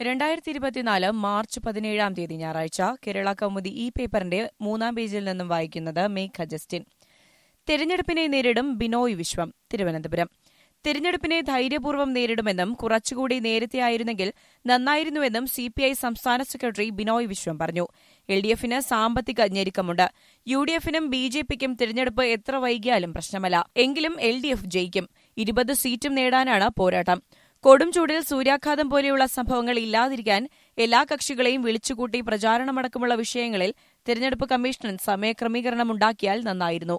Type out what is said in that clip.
രണ്ടായിരത്തി ഇരുപത്തിനാല് മാർച്ച് പതിനേഴാം തീയതി ഞായറാഴ്ച കേരള കൗമുദി ഈ പേപ്പറിന്റെ മൂന്നാം പേജിൽ നിന്നും വായിക്കുന്നത് മേഘ ജസ്റ്റിൻ തെരഞ്ഞെടുപ്പിനെ നേരിടും ബിനോയ് വിശ്വം തിരുവനന്തപുരം തെരഞ്ഞെടുപ്പിനെ ധൈര്യപൂർവ്വം നേരിടുമെന്നും കുറച്ചുകൂടി നേരത്തെയായിരുന്നെങ്കിൽ നന്നായിരുന്നുവെന്നും സിപിഐ സംസ്ഥാന സെക്രട്ടറി ബിനോയ് വിശ്വം പറഞ്ഞു എൽ ഡി എഫിന് സാമ്പത്തിക ഞെരുക്കമുണ്ട് യു ഡി എഫിനും ബി ജെ പിക്കും തിരഞ്ഞെടുപ്പ് എത്ര വൈകിയാലും പ്രശ്നമല്ല എങ്കിലും എൽ ഡി എഫ് ജയിക്കും ഇരുപത് സീറ്റും നേടാനാണ് പോരാട്ടം കൊടും ചൂടിൽ സൂര്യാഘാതം പോലെയുള്ള സംഭവങ്ങൾ ഇല്ലാതിരിക്കാൻ എല്ലാ കക്ഷികളെയും വിളിച്ചുകൂട്ടി പ്രചാരണമടക്കമുള്ള വിഷയങ്ങളിൽ തെരഞ്ഞെടുപ്പ് കമ്മീഷൻ സമയക്രമീകരണമുണ്ടാക്കിയാൽ നന്നായിരുന്നു